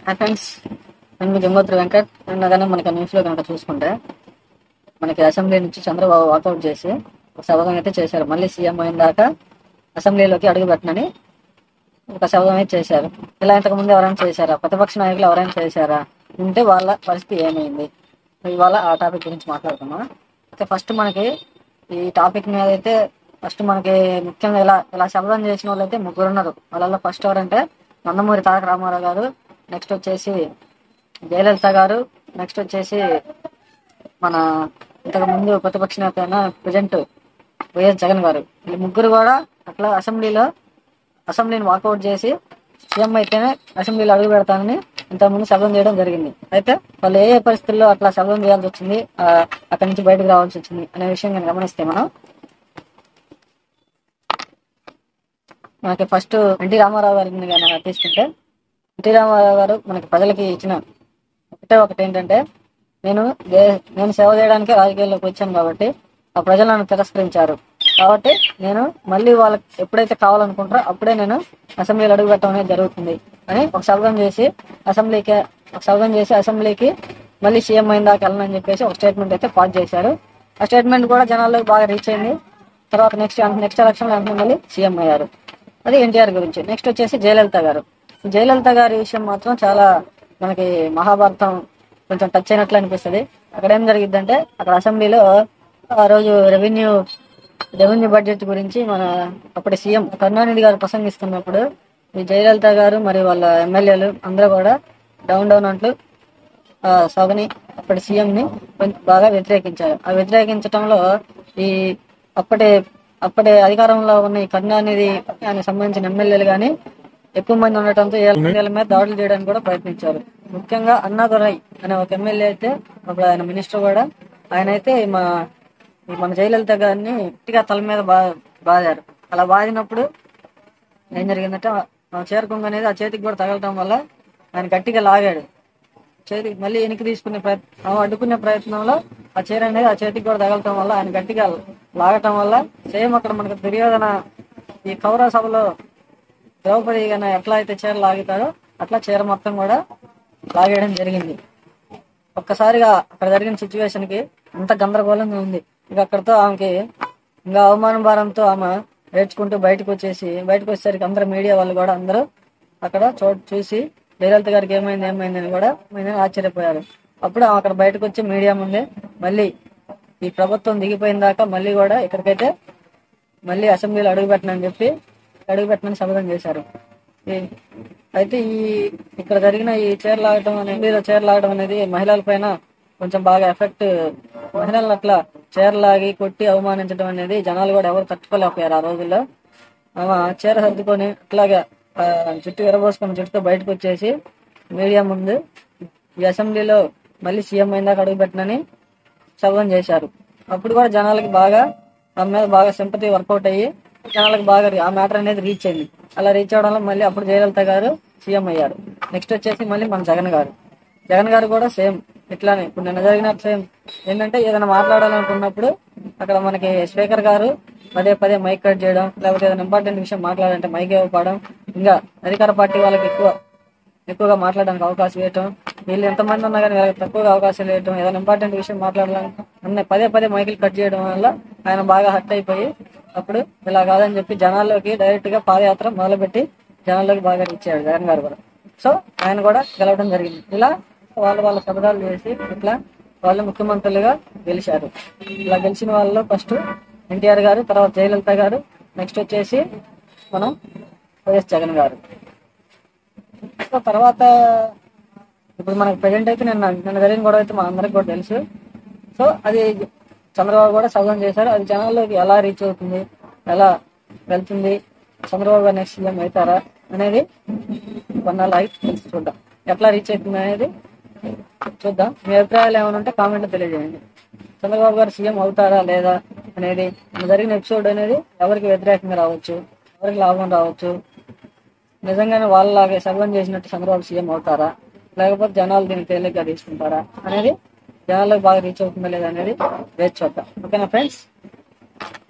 hi friends నేను మీ గంగోత్రి వెంకట్ నిన్నగానే మనకి న్యూస్లో కనుక చూసుకుంటే మనకి అసెంబ్లీ నుంచి చంద్రబాబు వాకౌట్ చేసి ఒక శపథం అయితే చేశారు మళ్ళీ సీఎం అయిన దాకా అసెంబ్లీలోకి అడుగు పెట్టనని ఒక శపథం అయితే చేశారు ఇలా ఇంతకుముందు ఎవరైనా చేశారా ప్రతిపక్ష నాయకులు ఎవరైనా చేశారా ఉంటే వాళ్ళ పరిస్థితి ఏమైంది ఇవాళ ఆ టాపిక్ గురించి మాట్లాడుకుందాం అయితే ఫస్ట్ మనకి ఈ టాపిక్ మీద అయితే ఫస్ట్ మనకి ముఖ్యంగా ఇలా ఇలా శబ్దం చేసిన వాళ్ళు అయితే ముగ్గురు ఉన్నారు వాళ్ళలో ఫస్ట్ ఎవరంటే నందమూరి తారక రామారావు గారు నెక్స్ట్ వచ్చేసి జయలలిత గారు నెక్స్ట్ వచ్చేసి మన ఇంతకు ముందు ప్రతిపక్ష నేత అయిన ప్రజెంట్ వైఎస్ జగన్ గారు ఈ ముగ్గురు కూడా అట్లా అసెంబ్లీలో అసెంబ్లీని వాకౌట్ చేసి సీఎం అయితేనే అసెంబ్లీలో అడుగు పెడతానని ఇంతకుముందు శబ్దం చేయడం జరిగింది అయితే వాళ్ళు ఏ ఏ పరిస్థితుల్లో అట్లా శబ్దం చేయాల్సి వచ్చింది ఆ, అక్కడి నుంచి బయటకు రావాల్సి వచ్చింది అనే విషయం నేను గమనిస్తే మనం మనకి ఫస్ట్ ఎన్టీ రామారావు గారిని కనుక తీసుకుంటే ఎన్టీ రామారావు గారు మనకి ప్రజలకి ఇచ్చిన ఒకటే ఒకటి ఏంటంటే నేను దే- నేను సేవ చేయడానికి రాజకీయాల్లోకి వచ్చాను కాబట్టి ఆ ప్రజలు నన్ను తిరస్కరించారు కాబట్టి నేను మళ్ళీ వాళ్ళకి ఎప్పుడైతే కావాలనుకుంటారో అప్పుడే నేను అసెంబ్లీలో అడుగు పెట్టడం అనేది జరుగుతుంది అని ఒక శబ్దం చేసి అసెంబ్లీకి ఒక శబ్దం చేసి అసెంబ్లీకి మళ్ళీ సీఎం అయిన దాకా వెళ్ళనని చెప్పేసి ఒక స్టేట్మెంట్ అయితే పాస్ చేశారు ఆ స్టేట్మెంట్ కూడా జనాల్లోకి బాగా రీచ్ అయింది తర్వాత నెక్స్ట్ నెక్స్ట్ ఎలక్షన్ వెంటనే మళ్ళీ సీఎం అయ్యారు అది ఎన్టీఆర్ గురించి నెక్స్ట్ వచ్చేసి జయలలిత గారు జయలలిత గారి విషయం మాత్రం చాలా మనకి మహాభారతం కొంచెం టచ్ అయినట్లు అనిపిస్తుంది అక్కడ ఏం జరిగిద్దంటే అక్కడ అసెంబ్లీలో ఆ రోజు రెవెన్యూ రెవెన్యూ బడ్జెట్ గురించి మన అప్పటి సీఎం కరుణానిధి గారు ప్రసంగిస్తున్నప్పుడు ఈ జయలలిత గారు మరి వాళ్ళ ఎమ్మెల్యేలు అందరూ కూడా డౌన్ డౌన్ అంటూ ఆ సభని అప్పటి సీఎం ని కొంచెం బాగా వ్యతిరేకించారు ఆ వ్యతిరేకించడంలో ఈ అప్పటి అప్పటి అధికారంలో ఉన్న ఈ కరుణానిధి ఆయనకు సంబంధించిన ఎమ్మెల్యేలు కానీ ఎక్కువ మంది ఉండటంతో ఈ ఎమ్మెల్యేల మీద దాడులు చేయడానికి కూడా ప్రయత్నించారు ముఖ్యంగా అన్నాదురై అనే ఒక ఎమ్మెల్యే అయితే అప్పుడు ఆయన మినిస్టర్ కూడా ఆయన అయితే మా ఈ మన జయలలిత గారిని గట్టిగా తల మీద బా బాదారు అలా బాదినప్పుడు ఏం జరిగిందంటే ఆ చేరుకుంగ అనేది ఆ చేతికి కూడా తగలటం వల్ల ఆయన గట్టిగా లాగాడు చేతి మళ్ళీ వెనక్కి తీసుకునే ప్రయత్నం అడ్డుకునే ప్రయత్నంలో ఆ చీర అనేది ఆ చేతికి కూడా తగలటం వల్ల ఆయన గట్టిగా లాగటం వల్ల సేమ్ అక్కడ మనకు దుర్యోధన ఈ కౌరవ సభలో ద్రౌపది గాన ఎట్లా అయితే చీర లాగుతారో అట్లా చీర మొత్తం కూడా లాగేయడం జరిగింది ఒక్కసారిగా అక్కడ జరిగిన సిచ్యువేషన్ కి అంత గందరగోళంగా ఉంది ఇక అక్కడతో ఆమెకి ఇంకా అవమాన భారంతో ఆమె ఏడ్చుకుంటూ బయటకు వచ్చేసి బయటకు వచ్చేసరికి అందరు మీడియా వాళ్ళు కూడా అందరూ అక్కడ చోటు చూసి జయలలిత గారికి ఏమైంది ఏమైంది అని కూడా ఆయన ఆశ్చర్యపోయారు అప్పుడు ఆమె అక్కడ బయటకు వచ్చి మీడియా ముందే మళ్ళీ ఈ ప్రభుత్వం దిగిపోయిన దాకా మళ్ళీ కూడా ఇక్కడికైతే మళ్ళీ అసెంబ్లీలో అడుగు పెట్టనని చెప్పి అడుగు పెట్టనని శపథం చేశారు ఈ- అయితే ఈ ఇక్కడ జరిగిన ఈ చీర లాగటం అనేది మీద చీర లాగడం అనేది మహిళల పైన కొంచెం బాగా ఎఫెక్ట్ మహిళలను అట్లా చీర లాగి కొట్టి అవమానించడం అనేది జనాలు కూడా ఎవరు తట్టుకోలేకపోయారు ఆ రోజుల్లో ఆమె చీర సర్దుకొని అట్లాగా ఆ, జుట్టు విరబోసుకొని జుట్టుతో బయటకు వచ్చేసి మీడియా ముందు ఈ అసెంబ్లీలో మళ్ళీ సీఎం అయిందాక అడుగు పెట్టనని శబ్దం చేశారు అప్పుడు కూడా జనాలకి బాగా ఆమె మీద బాగా సింపతి వర్కౌట్ అయ్యి జనాలకు బాగా రి- ఆ మ్యాటర్ అనేది రీచ్ అయింది అలా రీచ్ అవడం వల్ల మళ్ళీ అప్పుడు జయలలిత గారు సీఎం అయ్యారు నెక్స్ట్ వచ్చేసి మళ్ళీ మన జగన్ గారు జగన్ గారు కూడా సేమ్ ఇట్లానే ఇప్పుడు నిన్న జరిగిన సేమ్ ఏంటంటే ఏదైనా మాట్లాడాలనుకున్నప్పుడు అక్కడ మనకి స్పీకర్ గారు పదే పదే మైక్ కట్ చేయడం లేకపోతే ఏదైనా ఇంపార్టెంట్ విషయం మాట్లాడాలంటే మైక్ ఇవ్వకపోవడం ఇంకా అధికార పార్టీ వాళ్ళకి ఎక్కువ ఎక్కువగా మాట్లాడడానికి అవకాశం ఇవ్వటం వీళ్ళు ఎంతమంది ఉన్నా కానీ వీళ్ళకి తక్కువగా అవకాశాలు ఇవ్వటం ఏదైనా ఇంపార్టెంట్ విషయం మాట్లాడాలని అన్నీ పదే పదే మైకులు కట్ చేయడం వల్ల ఆయన బాగా హర్ట్ అయిపోయి అప్పుడు ఇలా కాదని చెప్పి జనాల్లోకి డైరెక్ట్ గా పాదయాత్ర మొదలుపెట్టి జనాల్లోకి బాగా రీచ్ అయ్యాడు జగన్ గారు కూడా సో ఆయన కూడా గెలవడం జరిగింది ఇలా వాళ్ళు వాళ్ళ శబ్దాలు చేసి ఇట్లా వాళ్ళు ముఖ్యమంత్రులుగా గెలిచారు ఇలా గెలిచిన వాళ్ళు ఫస్ట్ ఎన్టీఆర్ గారు తర్వాత జయలలిత గారు నెక్స్ట్ వచ్చేసి మనం వైఎస్ జగన్ గారు సో తర్వాత ఇప్పుడు మనకి ప్రజెంట్ అయితే నిన్న నిన్న జరిగిన గొడవ అయితే మా అందరికి కూడా తెలుసు సో అది చంద్రబాబు కూడా సగం చేశారు అది జనాల్లోకి ఎలా రీచ్ అవుతుంది ఎలా వెళ్తుంది చంద్రబాబు గారు నెక్స్ట్ సీఎం అవుతారా అనేది కొన్నాళ్ళు ఆగి తెలిసి చూద్దాం ఎట్లా రీచ్ అవుతుంది అనేది చూద్దాం మీ అభిప్రాయాలు ఏమైనా ఉంటే కామెంట్ తెలియజేయండి చంద్రబాబు గారు సీఎం అవుతారా లేదా అనేది నిన్న జరిగిన ఎపిసోడ్ అనేది ఎవరికి వ్యతిరేకంగా రావచ్చు ఎవరికి లాభం రావచ్చు నిజంగానే వాళ్ళలాగే సర్వం చేసినట్టు చంద్రబాబు సీఎం అవుతారా లేకపోతే జనాలు దీన్ని తేలిగ్గా తీసుకుంటారా అనేది జనాలకు బాగా రీచ్ అవుతుందా లేదా అనేది వేచి చూద్దాం ఓకేనా ఫ్రెండ్స్